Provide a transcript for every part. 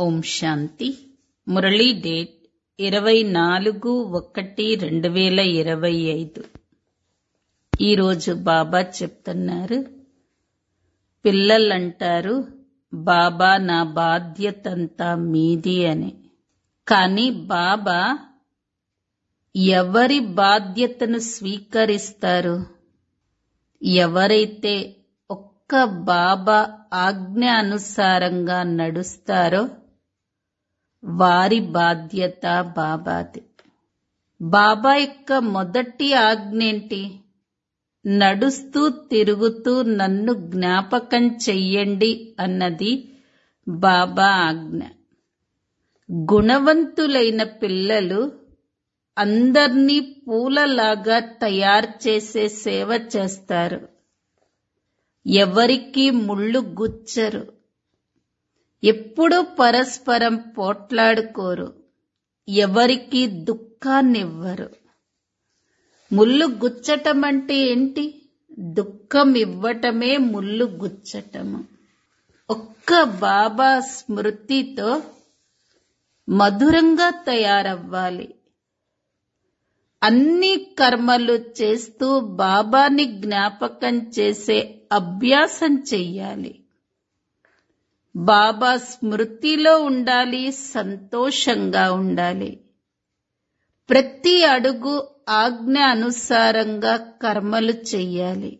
ఓం శాంతి Murali date ఇరవై నాలుగు ఒకటి రెండు వేల ఇరవై ఐదు ఈరోజు బాబా చెప్తున్నారు పిల్లలంటారు బాబా నా బాధ్యతంతా మీది అని కానీ బాబా ఎవరి బాధ్యతను స్వీకరిస్తారు ఎవరైతే ఒక్క బాబా ఆజ్ఞ అనుసారంగా నడుస్తారో వారి బాధ్యత బాబాది బాబా యొక్క మొదటి ఆజ్ఞేంటి నడుస్తూ తిరుగుతూ నన్ను జ్ఞాపకం చెయ్యండి అన్నది బాబా ఆజ్ఞ గుణవంతులైన పిల్లలు అందర్నీ పూలలాగా తయారు చేసే సేవ చేస్తారు ఎవరికి ముళ్ళు గుచ్చరు ఎప్పుడూ పరస్పరం పోట్లాడుకోరు ఎవరికి దుఃఖాన్నివ్వరు ముళ్ళు గుచ్చటం అంటే ఏంటి దుఃఖం ఇవ్వటమే ముళ్ళు గుచ్చటము ఒక్క బాబా స్మృతితో మధురంగా తయారవ్వాలి అన్ని కర్మలు చేస్తూ బాబాని జ్ఞాపకం చేసే అభ్యాసం చెయ్యాలి బాబా స్మృతిలో ఉండాలి సంతోషంగా ఉండాలి ప్రతి అడుగు ఆజ్ఞ అనుసారంగా కర్మలు చెయ్యాలి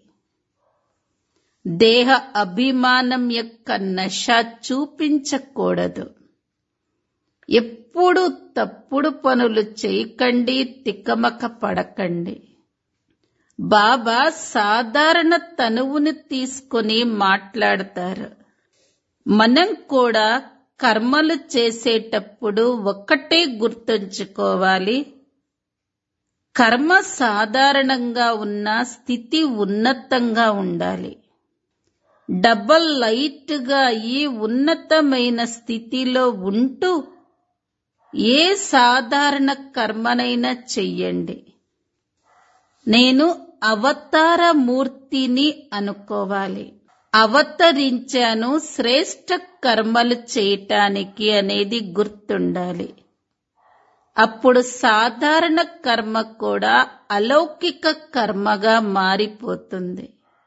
దేహ అభిమానం యొక్క నష చూపించకూడదు ఎప్పుడు తప్పుడు పనులు చేయకండి తికమక పడకండి బాబా సాధారణ తనువుని తీసుకొని మాట్లాడతారు మనం కూడా కర్మలు చేసేటప్పుడు ఒక్కటే గుర్తుంచుకోవాలి కర్మ సాధారణంగా ఉన్న స్థితి ఉన్నతంగా ఉండాలి డబల్ లైట్గా ఈ ఉన్నతమైన స్థితిలో ఉంటూ ఏ సాధారణ కర్మనైనా చెయ్యండి నేను అవతార మూర్తిని అనుకోవాలి అవతరించాను శ్రేష్ట కర్మలు చేయటానికి అనేది గుర్తుండాలి అప్పుడు సాధారణ కర్మ కూడా అలౌకిక కర్మగా మారిపోతుంది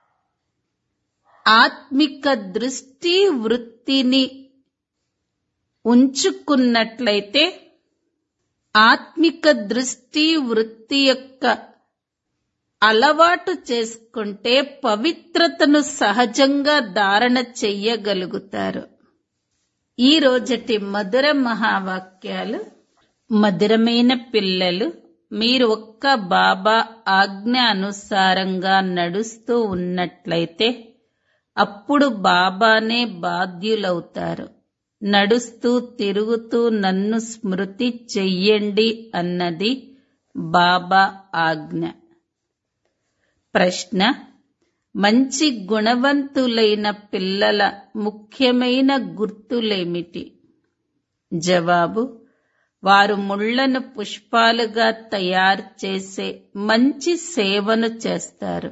ఆత్మిక దృష్టి వృత్తిని ఉంచుకున్నట్లయితే ఆత్మిక దృష్టి వృత్తి యొక్క అలవాటు చేసుకుంటే పవిత్రతను సహజంగా ధారణ చెయ్యగలుగుతారు ఈ రోజటి మధుర మహావాక్యాలు మధురమైన పిల్లలు మీరు ఒక్క బాబా ఆజ్ఞ అనుసారంగా నడుస్తూ ఉన్నట్లయితే అప్పుడు బాబానే బాధ్యులవుతారు నడుస్తూ తిరుగుతూ నన్ను స్మృతి చెయ్యండి అన్నది బాబా ఆజ్ఞ ప్రశ్న మంచి గుణవంతులైన పిల్లల ముఖ్యమైన గుర్తులేమిటి జవాబు వారు ముళ్లను పుష్పాలుగా తయారు చేసే మంచి సేవను చేస్తారు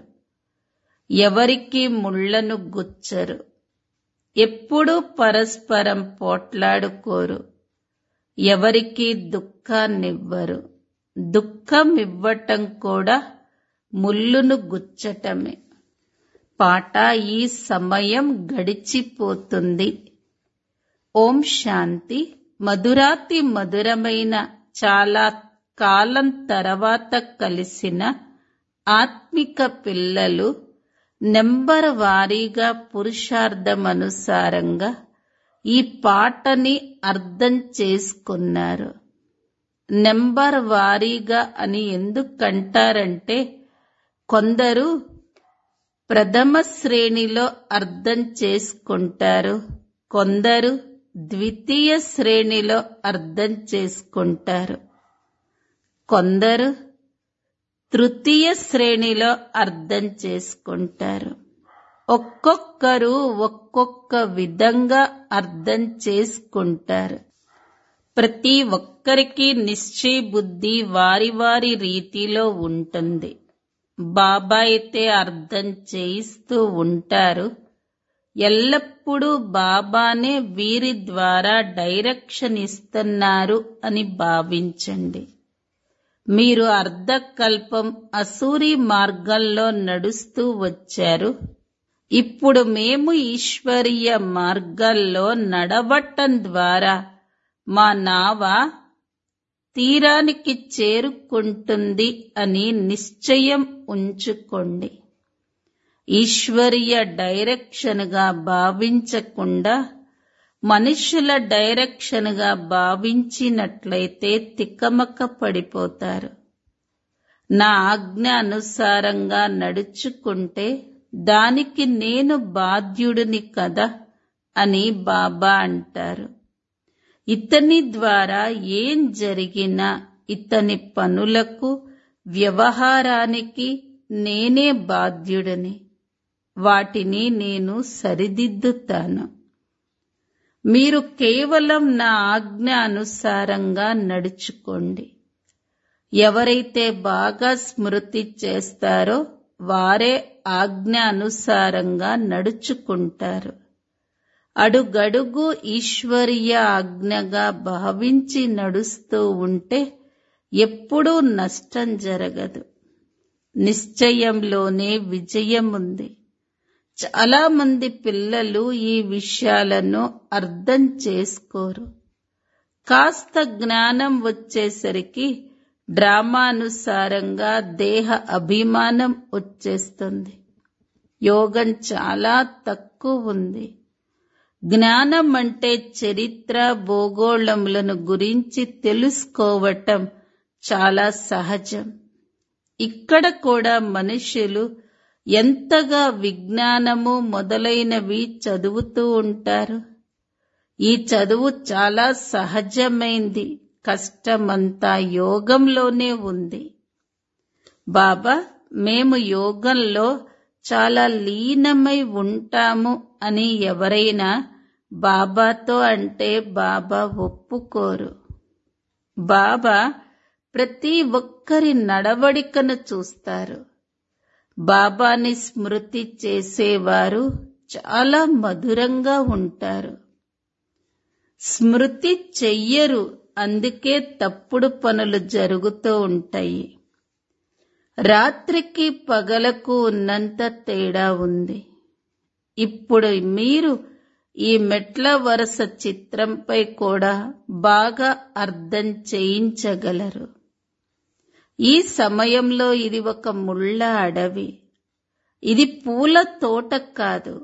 ఎవరికి ముళ్లను గుచ్చరు ఎప్పుడూ పరస్పరం పోట్లాడుకోరు ఎవరికి దుఃఖాన్నివ్వరు దుఃఖం ఇవ్వటం కూడా ముల్లును గుచ్చటమే పాట ఈ సమయం గడిచిపోతుంది ఓం శాంతి మధురాతి మధురమైన చాలా కాలం తర్వాత కలిసిన ఆత్మిక పిల్లలు నెంబర్ వారీగా పురుషార్థమనుసారంగా ఈ పాటని అర్థం చేసుకున్నారు నెంబర్ వారీగా అని ఎందుకంటారంటే కొందరు ప్రథమ శ్రేణిలో అర్థం చేసుకుంటారు కొందరు ద్వితీయ శ్రేణిలో అర్థం చేసుకుంటారు కొందరు తృతీయ శ్రేణిలో అర్థం చేసుకుంటారు ఒక్కొక్కరు ఒక్కొక్క విధంగా అర్థం చేసుకుంటారు ప్రతి ఒక్కరికి నిశ్చయ బుద్ధి వారి వారి రీతిలో ఉంటుంది బాబా అయితే అర్థం చేయిస్తూ ఉంటారు ఎల్లప్పుడూ బాబానే వీరి ద్వారా డైరెక్షన్ ఇస్తున్నారు అని భావించండి మీరు అర్ధకల్పం అసూరి మార్గంలో నడుస్తూ వచ్చారు ఇప్పుడు మేము ఈశ్వరీయ మార్గాల్లో నడవటం ద్వారా మా నావ తీరానికి చేరుకుంటుంది అని నిశ్చయం ఉంచుకోండి ఈశ్వరీయ డైరెక్షన్గా భావించకుండా మనుషుల డైరెక్షన్గా భావించినట్లయితే తిక్కమక్క పడిపోతారు నా ఆజ్ఞ అనుసారంగా నడుచుకుంటే దానికి నేను బాధ్యుడిని కదా అని బాబా అంటారు ఇతని ద్వారా ఏం జరిగినా ఇతని పనులకు వ్యవహారానికి నేనే బాధ్యుడిని వాటిని నేను సరిదిద్దుతాను మీరు కేవలం నా ఆజ్ఞ అనుసారంగా నడుచుకోండి ఎవరైతే బాగా స్మృతి చేస్తారో వారే ఆజ్ఞ అనుసారంగా నడుచుకుంటారు అడుగడుగు ఈశ్వరీయ ఆజ్ఞగా భావించి నడుస్తూ ఉంటే ఎప్పుడూ నష్టం జరగదు నిశ్చయంలోనే విజయం ఉంది చాలా మంది పిల్లలు ఈ విషయాలను అర్థం చేసుకోరు కాస్త జ్ఞానం వచ్చేసరికి డ్రామానుసారంగా దేహ అభిమానం వచ్చేస్తుంది యోగం చాలా తక్కువ ఉంది జ్ఞానం అంటే చరిత్ర భూగోళములను గురించి తెలుసుకోవటం చాలా సహజం ఇక్కడ కూడా మనుషులు ఎంతగా విజ్ఞానము మొదలైనవి చదువుతూ ఉంటారు ఈ చదువు చాలా సహజమైంది కష్టమంతా యోగంలోనే ఉంది బాబా మేము యోగంలో చాలా లీనమై ఉంటాము అని ఎవరైనా బాబాతో అంటే బాబా ఒప్పుకోరు బాబా ప్రతి ఒక్కరి నడవడికను చూస్తారు బాబాని స్మృతి చేసేవారు చాలా మధురంగా ఉంటారు స్మృతి చెయ్యరు అందుకే తప్పుడు పనులు జరుగుతూ ఉంటాయి రాత్రికి పగలకు ఉన్నంత తేడా ఉంది ఇప్పుడు మీరు ఈ మెట్ల వరుస చిత్రంపై కూడా బాగా అర్థం చేయించగలరు ఈ సమయంలో ఇది ఒక ముళ్ళ అడవి ఇది పూల తోట కాదు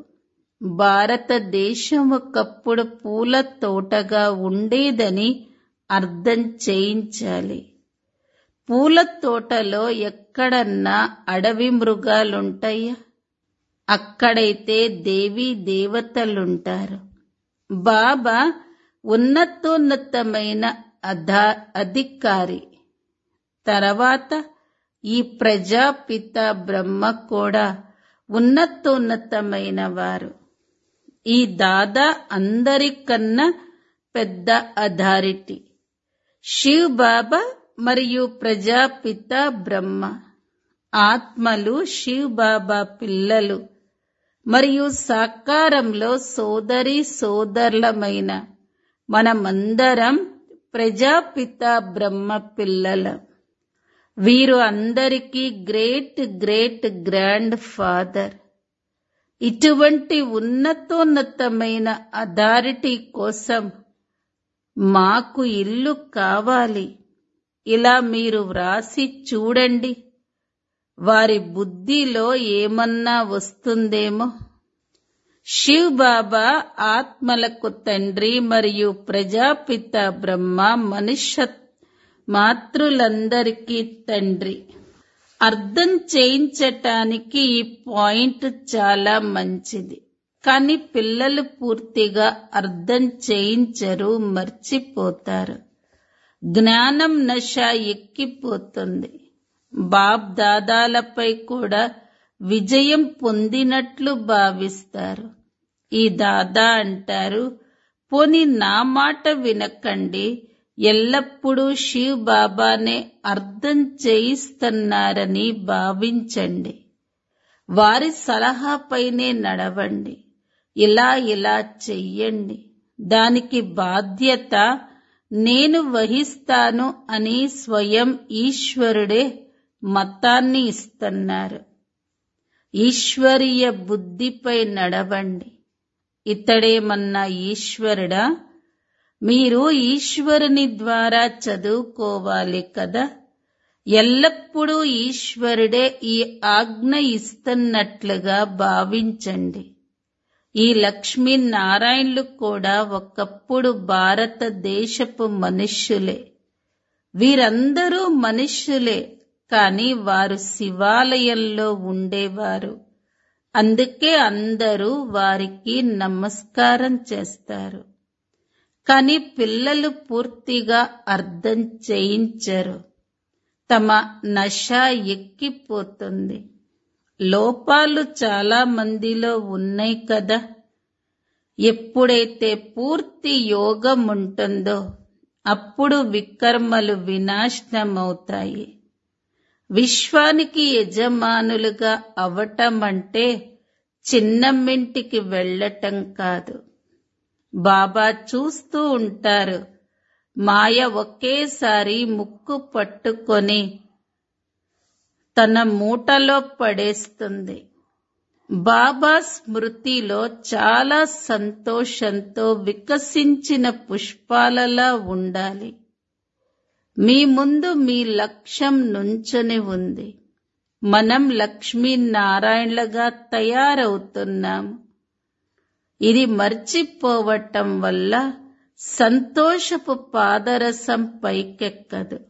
భారతదేశం ఒకప్పుడు పూల తోటగా ఉండేదని అర్థం చేయించాలి పూల తోటలో ఎక్కడన్నా అడవి మృగాలుంటాయా అక్కడైతే దేవీ దేవతలుంటారు బాబా ఉన్నతోన్నతమైన అధా అధికారి తర్వాత ఈ ప్రజాపిత బ్రహ్మ కూడా ఉన్నతోన్నతమైన వారు ఈ దాదా అందరికన్నా పెద్ద అథారిటీ శివ్ బాబా మరియు ప్రజాపిత బ్రహ్మ ఆత్మలు శివ్ బాబా పిల్లలు మరియు సాకారంలో సోదరి సోదరులమైన మనమందరం ప్రజాపిత బ్రహ్మ పిల్లలం వీరు అందరికీ గ్రేట్ గ్రేట్ గ్రాండ్ ఫాదర్ ఇటువంటి ఉన్నతోన్నతమైన అథారిటీ కోసం మాకు ఇల్లు కావాలి ఇలా మీరు వ్రాసి చూడండి వారి బుద్ధిలో ఏమన్నా వస్తుందేమో శివ్ బాబా ఆత్మలకు తండ్రి మరియు ప్రజాపిత బ్రహ్మ మనుష్య మాతృలందరికీ తండ్రి అర్థం చేయించటానికి ఈ పాయింట్ చాలా మంచిది కానీ పిల్లలు పూర్తిగా అర్థం చేయించరు మర్చిపోతారు జ్ఞానం నశ ఎక్కిపోతుంది బాబ్ దాదాలపై కూడా విజయం పొందినట్లు భావిస్తారు ఈ దాదా అంటారు పోని నా మాట వినకండి ఎల్లప్పుడూ శివ్ బాబానే అర్థం చేయిస్తున్నారని భావించండి వారి సలహాపైనే నడవండి ఇలా ఇలా చెయ్యండి దానికి బాధ్యత నేను వహిస్తాను అని స్వయం ఈశ్వరుడే మతాన్ని ఇస్తున్నారు ఈశ్వరీయ బుద్ధిపై నడవండి ఇతడేమన్నా ఈశ్వరుడా మీరు ఈశ్వరుని ద్వారా చదువుకోవాలి కదా ఎల్లప్పుడూ ఈశ్వరుడే ఈ ఆజ్ఞ ఇస్తున్నట్లుగా భావించండి ఈ లక్ష్మీనారాయణులు కూడా ఒకప్పుడు భారతదేశపు మనుష్యులే వీరందరూ మనుష్యులే కాని వారు శివాలయంలో ఉండేవారు అందుకే అందరూ వారికి నమస్కారం చేస్తారు కాని పిల్లలు పూర్తిగా అర్థం చేయించరు తమ నశ ఎక్కిపోతుంది లోపాలు చాలా మందిలో ఉన్నాయి కదా ఎప్పుడైతే పూర్తి యోగం ఉంటుందో అప్పుడు వికర్మలు వినాశనమవుతాయి విశ్వానికి యజమానులుగా అవటం అంటే చిన్నమ్మింటికి వెళ్ళటం కాదు బాబా చూస్తూ ఉంటారు మాయ ఒకేసారి ముక్కు పట్టుకొని తన మూటలో పడేస్తుంది బాబా స్మృతిలో చాలా సంతోషంతో వికసించిన పుష్పాలలా ఉండాలి మీ ముందు మీ లక్ష్యం నుంచొని ఉంది మనం లక్ష్మీనారాయణలుగా తయారవుతున్నాము ఇది మర్చిపోవటం వల్ల సంతోషపు పాదరసం పైకెక్కదు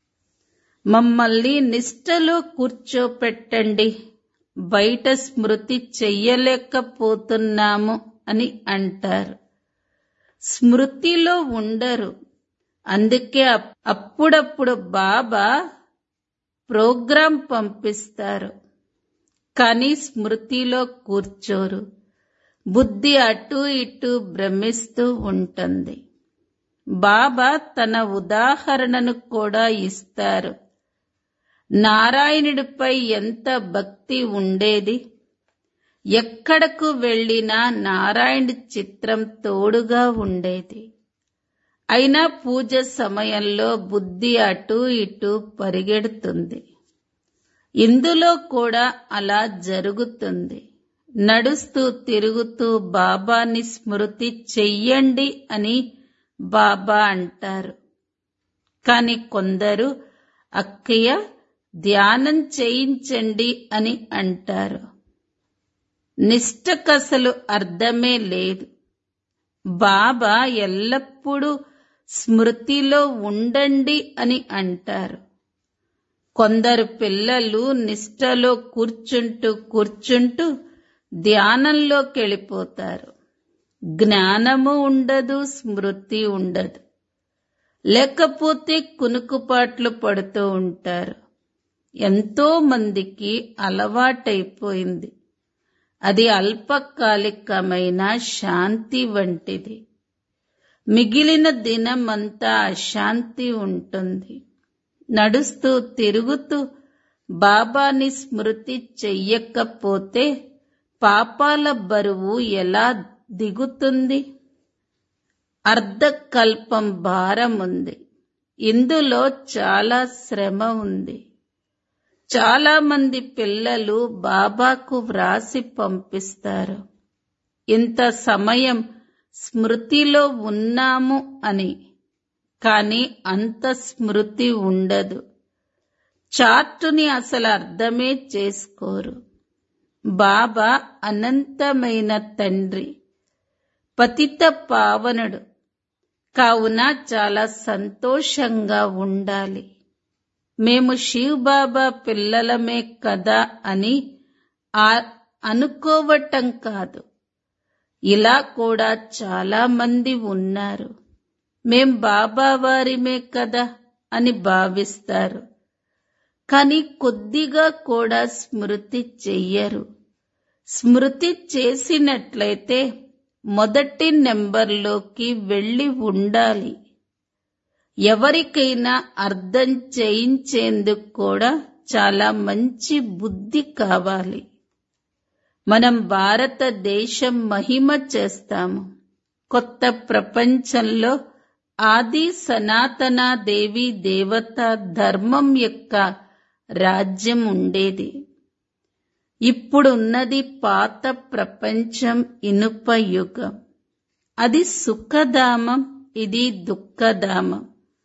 మమ్మల్ని నిష్టలో కూర్చోపెట్టండి బయట స్మృతి చెయ్యలేకపోతున్నాము అని అంటారు స్మృతిలో ఉండరు అందుకే అప్- అప్పుడప్పుడు బాబా ప్రోగ్రాం పంపిస్తారు కానీ స్మృతిలో కూర్చోరు బుద్ధి అటు ఇటు భ్రమిస్తూ ఉంటుంది బాబా తన ఉదాహరణను కూడా ఇస్తారు నారాయణుడిపై ఎంత భక్తి ఉండేది ఎక్కడకు వెళ్ళినా నారాయణుడి చిత్రం తోడుగా ఉండేది అయినా పూజ సమయంలో బుద్ధి అటు ఇటు పరిగెడుతుంది ఇందులో కూడా అలా జరుగుతుంది నడుస్తూ తిరుగుతూ బాబాని స్మృతి చెయ్యండి అని బాబా అంటారు కాని కొందరు అక్కయ్య ధ్యానం చేయించండి అని అంటారు నిష్టకసలు అర్థమే లేదు బాబా ఎల్లప్పుడూ స్మృతిలో ఉండండి అని అంటారు కొందరు పిల్లలు నిష్టలో కూర్చుంటూ కూర్చుంటూ ధ్యానంలోకి వెళ్ళిపోతారు జ్ఞానము ఉండదు స్మృతి ఉండదు లేకపోతే కునుకుపాట్లు పడుతూ ఉంటారు ఎంతో మందికి అలవాటైపోయింది అది అల్పకాలికమైన శాంతి వంటిది మిగిలిన దినమంతా అశాంతి ఉంటుంది నడుస్తూ తిరుగుతూ బాబాని స్మృతి చెయ్యకపోతే పాపాల బరువు ఎలా దిగుతుంది అర్ధకల్పం భారం ఉంది ఇందులో చాలా శ్రమ ఉంది చాలా మంది పిల్లలు బాబాకు వ్రాసి పంపిస్తారు ఇంత సమయం స్మృతిలో ఉన్నాము అని కానీ అంత స్మృతి ఉండదు చార్టుని అసలు అర్థమే చేసుకోరు బాబా అనంతమైన తండ్రి పతిత పావనుడు కావున చాలా సంతోషంగా ఉండాలి మేము శివ్ బాబా పిల్లలమే కదా అని ఆ- అనుకోవటం కాదు ఇలా కూడా చాలా మంది ఉన్నారు మేం బాబా వారిమే కదా అని భావిస్తారు కానీ కొద్దిగా కూడా స్మృతి చెయ్యరు స్మృతి చేసినట్లయితే మొదటి నెంబర్లోకి వెళ్ళి ఉండాలి ఎవరికైనా అర్థం చేయించేందుకు కూడా చాలా మంచి బుద్ధి కావాలి మనం భారతదేశం మహిమ చేస్తాము కొత్త ప్రపంచంలో ఆది సనాతన దేవి దేవత ధర్మం యొక్క రాజ్యం ఉండేది ఇప్పుడున్నది పాత ప్రపంచం ఇనుప యుగం అది సుఖధామం ఇది దుఃఖధామం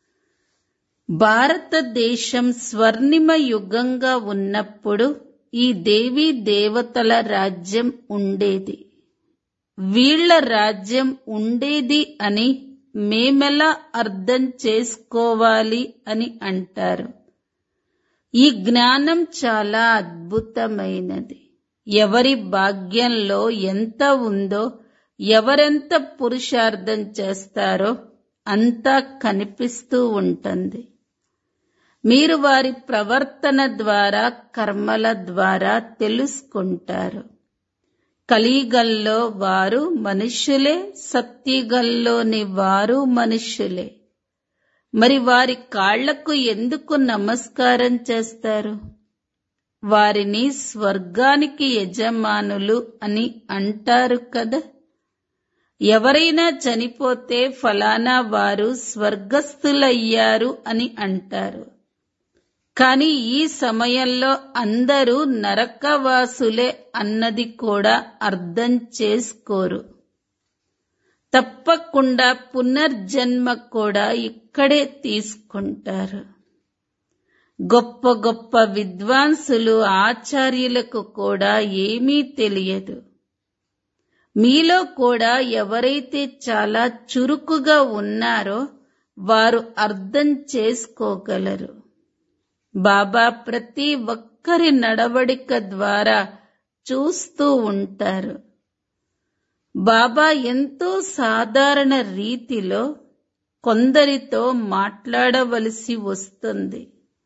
భారతదేశం స్వర్ణిమ యుగంగా ఉన్నప్పుడు ఈ దేవీ దేవతల రాజ్యం ఉండేది వీళ్ల రాజ్యం ఉండేది అని మేమెలా అర్థం చేసుకోవాలి అని అంటారు ఈ జ్ఞానం చాలా అద్భుతమైనది ఎవరి భాగ్యంలో ఎంత ఉందో ఎవరెంత పురుషార్థం చేస్తారో అంతా కనిపిస్తూ ఉంటుంది మీరు వారి ప్రవర్తన ద్వారా కర్మల ద్వారా తెలుసుకుంటారు కలిగల్లో వారు మనుష్యులే సత్యగల్లోని వారు మనుష్యులే మరి వారి కాళ్లకు ఎందుకు నమస్కారం చేస్తారు వారిని స్వర్గానికి యజమానులు అని అంటారు కదా ఎవరైనా చనిపోతే ఫలానా వారు స్వర్గస్థులయ్యారు అని అంటారు కాని ఈ సమయంలో అందరూ నరకవాసులే అన్నది కూడా అర్థం చేసుకోరు తప్పకుండా పునర్జన్మ కూడా ఇక్కడే తీసుకుంటారు గొప్ప గొప్ప విద్వాంసులు ఆచార్యులకు కూడా ఏమీ తెలియదు మీలో కూడా ఎవరైతే చాలా చురుకుగా ఉన్నారో వారు అర్థం చేసుకోగలరు బాబా ప్రతి ఒక్కరి నడవడిక ద్వారా చూస్తూ ఉంటారు బాబా ఎంతో సాధారణ రీతిలో కొందరితో మాట్లాడవలసి వస్తుంది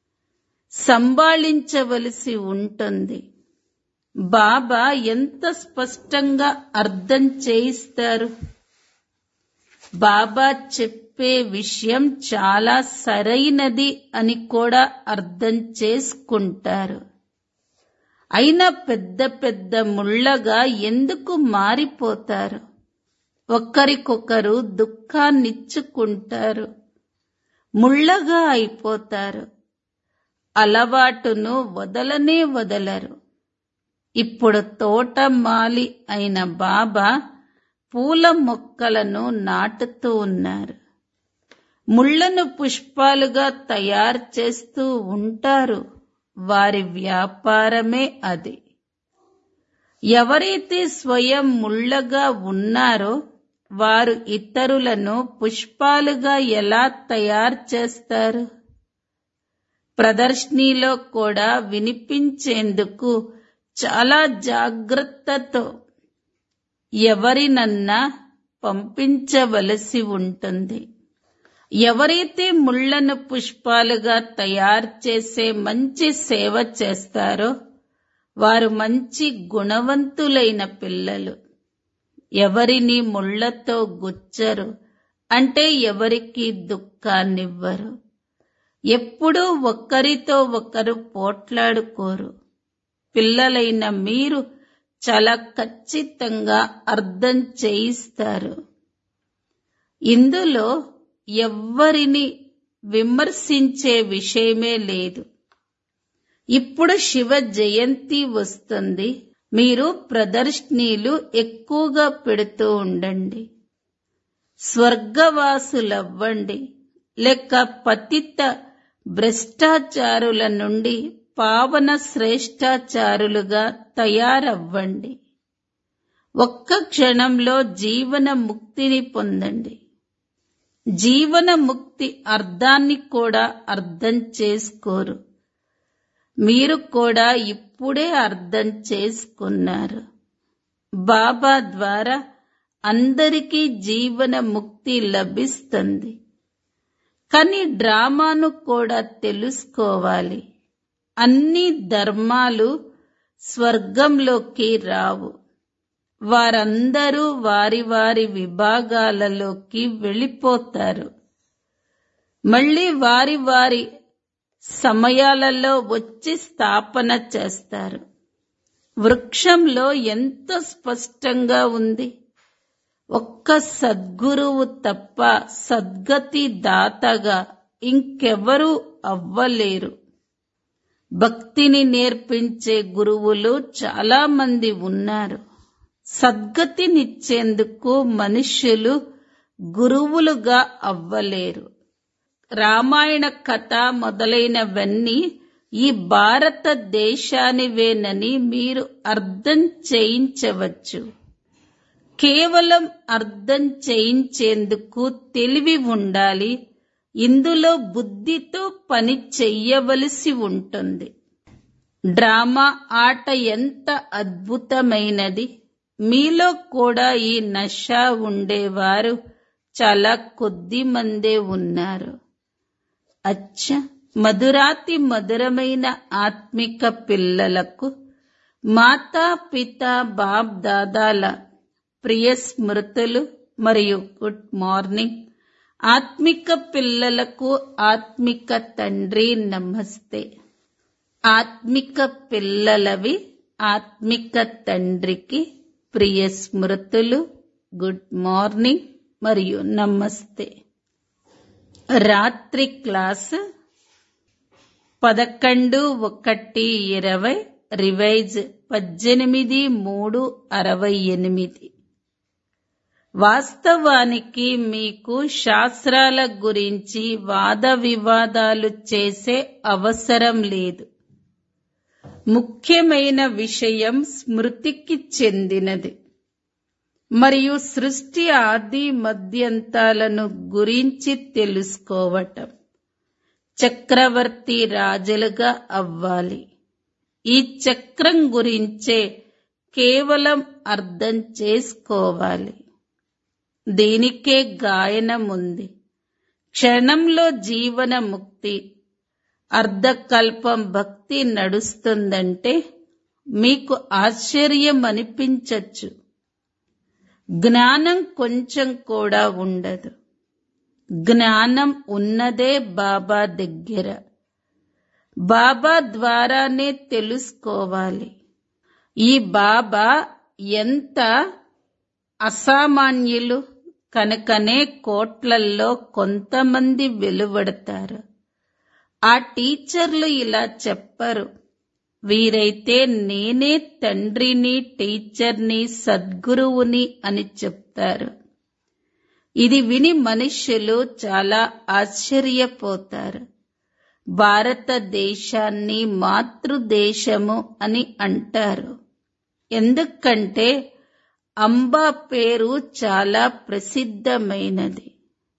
సంభాళించవలసి ఉంటుంది బాబా ఎంత స్పష్టంగా అర్థం చేయిస్తారు బాబా చెప్పే విషయం చాలా సరైనది అని కూడా అర్థం చేసుకుంటారు అయినా పెద్ద పెద్ద ముళ్ళగా ఎందుకు మారిపోతారు ఒకరికొకరు దుఃఖాన్నిచ్చుకుంటారు ముళ్ళగా అయిపోతారు అలవాటును వదలనే వదలరు ఇప్పుడు తోటమాలి అయిన బాబా పూల మొక్కలను నాటుతూ ఉన్నారు ముళ్లను పుష్పాలుగా తయారు చేస్తూ ఉంటారు వారి వ్యాపారమే అది ఎవరైతే స్వయం ముళ్ళగా ఉన్నారో వారు ఇతరులను పుష్పాలుగా ఎలా తయారు చేస్తారు ప్రదర్శనీలో కూడా వినిపించేందుకు చాలా జాగ్రత్తతో ఎవరినన్నా పంపించవలసి ఉంటుంది ఎవరైతే ముళ్లను పుష్పాలుగా తయారు చేసే మంచి సేవ చేస్తారో వారు మంచి గుణవంతులైన పిల్లలు ఎవరిని ముళ్లతో గుచ్చరు అంటే ఎవరికి దుఃఖాన్నివ్వరు ఎప్పుడూ ఒకరితో ఒకరు పోట్లాడుకోరు పిల్లలైన మీరు చాలా ఖచ్చితంగా అర్థం చేయిస్తారు ఇందులో ఎవ్వరిని విమర్శించే విషయమే లేదు ఇప్పుడు శివ జయంతి వస్తుంది మీరు ప్రదర్శనీలు ఎక్కువగా పెడుతూ ఉండండి స్వర్గవాసులవ్వండి లేక పతిత భ్రష్టాచారుల నుండి పావన శ్రేష్టాచారులుగా తయారవ్వండి ఒక్క క్షణంలో జీవన ముక్తిని పొందండి జీవన ముక్తి అర్థాన్ని కూడా అర్థం చేసుకోరు మీరు కూడా ఇప్పుడే అర్థం చేసుకున్నారు బాబా ద్వారా అందరికీ జీవన ముక్తి లభిస్తుంది కానీ డ్రామాను కూడా తెలుసుకోవాలి అన్ని ధర్మాలు స్వర్గంలోకి రావు వారందరూ వారి వారి విభాగాలలోకి వెళ్ళిపోతారు మళ్ళీ వారి వారి సమయాలలో వచ్చి స్థాపన చేస్తారు వృక్షంలో ఎంత స్పష్టంగా ఉంది ఒక్క సద్గురువు తప్ప సద్గతి దాతగా ఇంకెవరూ అవ్వలేరు భక్తిని నేర్పించే గురువులు చాలా మంది ఉన్నారు సద్గతినిచ్చేందుకు మనుష్యులు గురువులుగా అవ్వలేరు రామాయణ కథ మొదలైనవన్నీ ఈ భారతదేశానివేనని మీరు అర్థం చేయించవచ్చు కేవలం అర్థం చేయించేందుకు తెలివి ఉండాలి ఇందులో బుద్ధితో పని చెయ్యవలసి ఉంటుంది డ్రామా ఆట ఎంత అద్భుతమైనది మీలో కూడా ఈ నష ఉండేవారు చాలా కొద్ది మందే ఉన్నారు అచ్చ మధురాతి మధురమైన ఆత్మిక పిల్లలకు మాతా పిత బాప్ దాదాల ప్రియ స్మృతులు మరియు గుడ్ మార్నింగ్ ఆత్మిక పిల్లలకు ఆత్మిక తండ్రి నమస్తే ఆత్మిక పిల్లలవి ఆత్మిక తండ్రికి ప్రియ స్మృతులు గుడ్ మార్నింగ్ మరియు నమస్తే రాత్రి క్లాస్ పదకొండు ఒకటి ఇరవై రివైజ్ పద్దెనిమిది మూడు అరవై ఎనిమిది వాస్తవానికి మీకు శాస్త్రాల గురించి వాద వివాదాలు చేసే అవసరం లేదు ముఖ్యమైన విషయం స్మృతికి చెందినది మరియు సృష్టి ఆది మధ్యంతాలను గురించి తెలుసుకోవటం చక్రవర్తి రాజులుగా అవ్వాలి ఈ చక్రం గురించే కేవలం అర్థం చేసుకోవాలి దీనికే గాయనం ఉంది క్షణంలో జీవన ముక్తి అర్ధకల్పం భక్తి నడుస్తుందంటే మీకు ఆశ్చర్యం అనిపించచ్చు జ్ఞానం కొంచెం కూడా ఉండదు జ్ఞానం ఉన్నదే బాబా దగ్గర బాబా ద్వారానే తెలుసుకోవాలి ఈ బాబా ఎంత అసామాన్యులు కనుకనే కోట్లల్లో కొంతమంది వెలువడతారు ఆ టీచర్లు ఇలా చెప్పరు వీరైతే నేనే తండ్రిని టీచర్ని సద్గురువుని అని చెప్తారు ఇది విని మనుష్యులు చాలా ఆశ్చర్యపోతారు భారతదేశాన్ని మాతృదేశము అని అంటారు ఎందుకంటే అంబా పేరు చాలా ప్రసిద్ధమైనది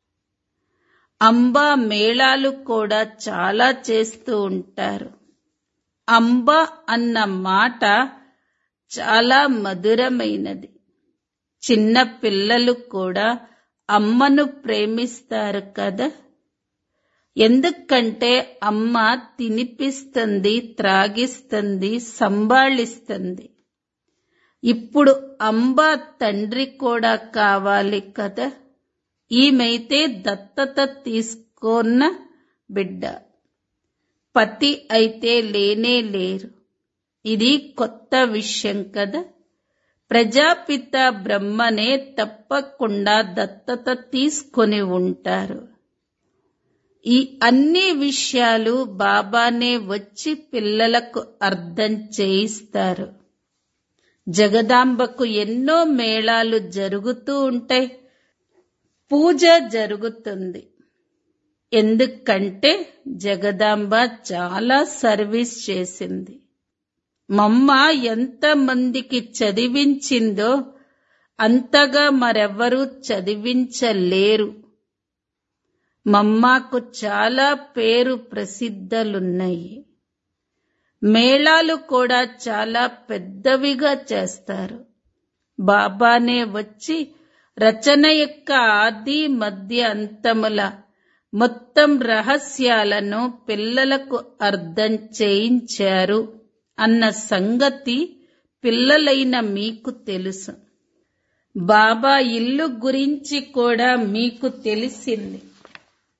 అంబా మేళాలు కూడా చాలా చేస్తూ ఉంటారు అంబ అన్న మాట చాలా మధురమైనది చిన్న పిల్లలు కూడా అమ్మను ప్రేమిస్తారు కదా ఎందుకంటే అమ్మ తినిపిస్తుంది త్రాగిస్తుంది సంభాళిస్తుంది ఇప్పుడు అంబ తండ్రి కూడా కావాలి కదా ఈమెయితే దత్తత తీసుకున్న బిడ్డ పతి అయితే లేనే లేరు ఇది కొత్త విషయం కదా ప్రజాపిత బ్రహ్మనే తప్పకుండా దత్తత తీసుకొని ఉంటారు ఈ అన్ని విషయాలు బాబానే వచ్చి పిల్లలకు అర్థం చేయిస్తారు జగదాంబకు ఎన్నో మేళాలు జరుగుతూ ఉంటాయి పూజ జరుగుతుంది ఎందుకంటే జగదాంబ చాలా సర్వీస్ చేసింది మమ్మ ఎంత మందికి చదివించిందో అంతగా మరెవ్వరూ చదివించలేరు మమ్మాకు చాలా పేరు ప్రసిద్ధలున్నాయి మేళాలు కూడా చాలా పెద్దవిగా చేస్తారు బాబానే వచ్చి రచన యొక్క ఆది మధ్య అంతముల మొత్తం రహస్యాలను పిల్లలకు అర్థం చేయించారు అన్న సంగతి పిల్లలైన మీకు తెలుసు బాబా ఇల్లు గురించి కూడా మీకు తెలిసింది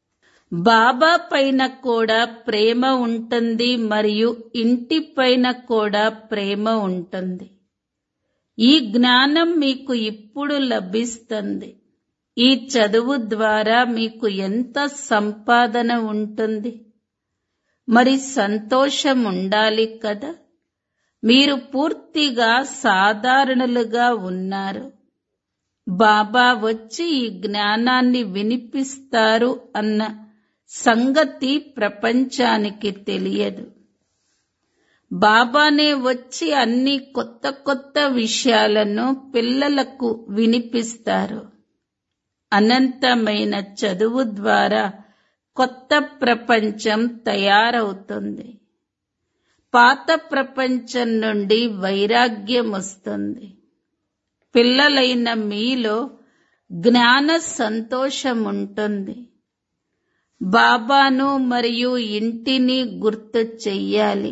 బాబా పైన కూడా ప్రేమ ఉంటుంది మరియు ఇంటి పైన కూడా ప్రేమ ఉంటుంది ఈ జ్ఞానం మీకు ఇప్పుడు లభిస్తుంది ఈ చదువు ద్వారా మీకు ఎంత సంపాదన ఉంటుంది మరి సంతోషం ఉండాలి కదా మీరు పూర్తిగా సాధారణలుగా ఉన్నారు బాబా వచ్చి ఈ జ్ఞానాన్ని వినిపిస్తారు అన్న సంగతి ప్రపంచానికి తెలియదు బాబానే వచ్చి అన్ని కొత్త కొత్త విషయాలను పిల్లలకు వినిపిస్తారు అనంతమైన చదువు ద్వారా కొత్త ప్రపంచం తయారవుతుంది పాత ప్రపంచం నుండి వైరాగ్యం వస్తుంది పిల్లలైన మీలో జ్ఞాన సంతోషం ఉంటుంది బాబాను మరియు ఇంటిని గుర్తు చెయ్యాలి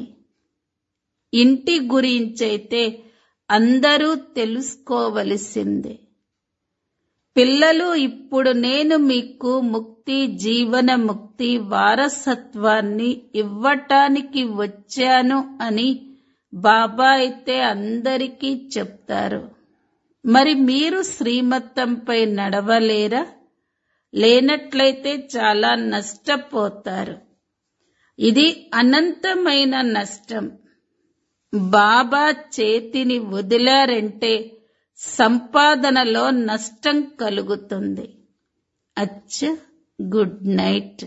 ఇంటి గురించైతే అందరూ తెలుసుకోవలసిందే పిల్లలు ఇప్పుడు నేను మీకు ముక్తి జీవన ముక్తి వారసత్వాన్ని ఇవ్వటానికి వచ్చాను అని బాబా అయితే అందరికీ చెప్తారు మరి మీరు శ్రీమతంపై నడవలేరా లేనట్లయితే చాలా నష్టపోతారు ఇది అనంతమైన నష్టం బాబా చేతిని వదిలారంటే సంపాదనలో నష్టం కలుగుతుంది అచ్చ గుడ్ నైట్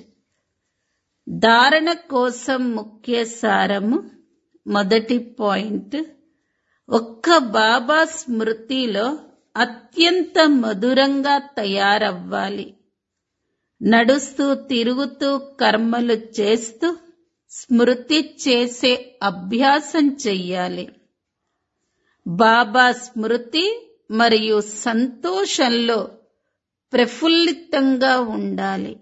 ధారణ కోసం ముఖ్య సారము మొదటి పాయింట్ ఒక్క బాబా స్మృతిలో అత్యంత మధురంగా తయారవ్వాలి నడుస్తూ తిరుగుతూ కర్మలు చేస్తూ స్మృతి చేసే అభ్యాసం చెయ్యాలి బాబా స్మృతి మరియు సంతోషంలో ప్రఫుల్లితంగా ఉండాలి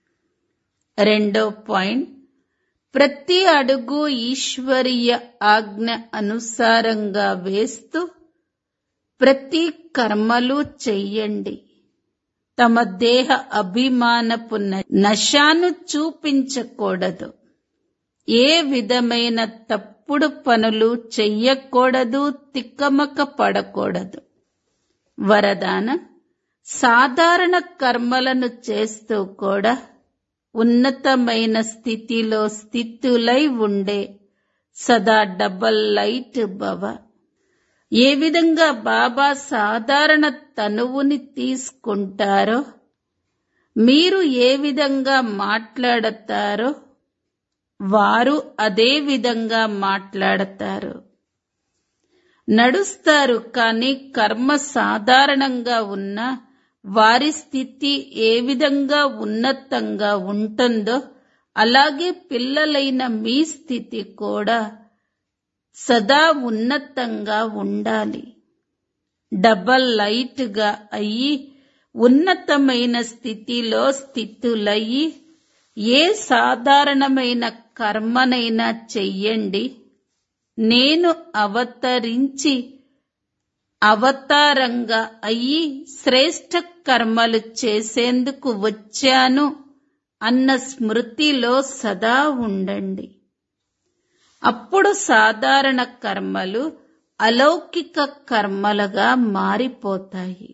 రెండో పాయింట్ ప్రతి అడుగు ఈశ్వరీయ ఆజ్ఞ అనుసారంగా వేస్తూ ప్రతి కర్మలు చెయ్యండి తమ దేహ అభిమానపు నశాను చూపించకూడదు ఏ విధమైన తప్పుడు పనులు చెయ్యకూడదు తిక్కమక పడకూడదు వరదాన సాధారణ కర్మలను చేస్తూ కూడా ఉన్నతమైన స్థితిలో స్థితులై ఉండే సదా డబల్ లైట్ భవ ఏ విధంగా బాబా సాధారణ తనువుని తీసుకుంటారో మీరు ఏ విధంగా మాట్లాడతారో వారు అదే విధంగా మాట్లాడతారు నడుస్తారు కానీ కర్మ సాధారణంగా ఉన్న వారి స్థితి ఏ విధంగా ఉన్నతంగా ఉంటుందో అలాగే పిల్లలైన మీ స్థితి కూడా సదా ఉన్నతంగా ఉండాలి డబల్ లైట్ గా అయ్యి ఉన్నతమైన స్థితిలో స్థితులయ్యి ఏ సాధారణమైన కర్మనైనా చెయ్యండి నేను అవతరించి అవతారంగా అయ్యి శ్రేష్ఠ కర్మలు చేసేందుకు వచ్చాను అన్న స్మృతిలో సదా ఉండండి అప్పుడు సాధారణ కర్మలు అలౌకిక కర్మలుగా మారిపోతాయి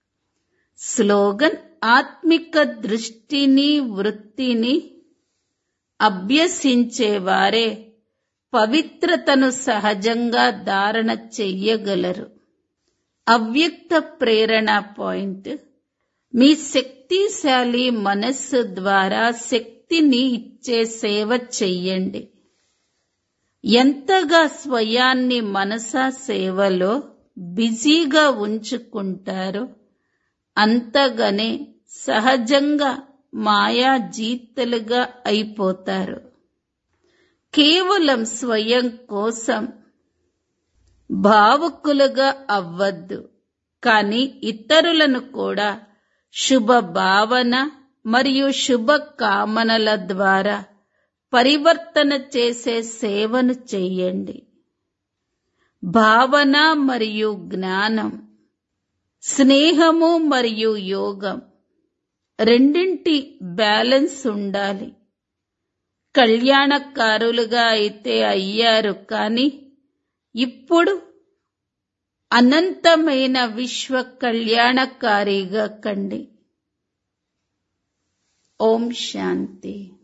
స్లోగన్ ఆత్మిక దృష్టిని వృత్తిని అభ్యసించేవారే పవిత్రతను సహజంగా ధారణ చెయ్యగలరు అవ్యక్త ప్రేరణ పాయింట్ మీ శక్తిశాలి మనస్సు ద్వారా శక్తిని ఇచ్చే సేవ చెయ్యండి ఎంతగా స్వయాన్ని మనసా సేవలో బిజీగా ఉంచుకుంటారో అంతగానే సహజంగా మాయా జీతలుగా అయిపోతారు కేవలం స్వయం కోసం భావుకులుగా అవ్వద్దు కానీ ఇతరులను కూడా శుభ భావన మరియు శుభ కామనల ద్వారా పరివర్తన చేసే సేవను చెయ్యండి భావన మరియు జ్ఞానం స్నేహము మరియు యోగం రెండింటి బ్యాలెన్స్ ఉండాలి కళ్యాణకారులుగా అయితే అయ్యారు కానీ ఇప్పుడు అనంతమైన విశ్వ కళ్యాణకారిగా కండి ఓం శాంతి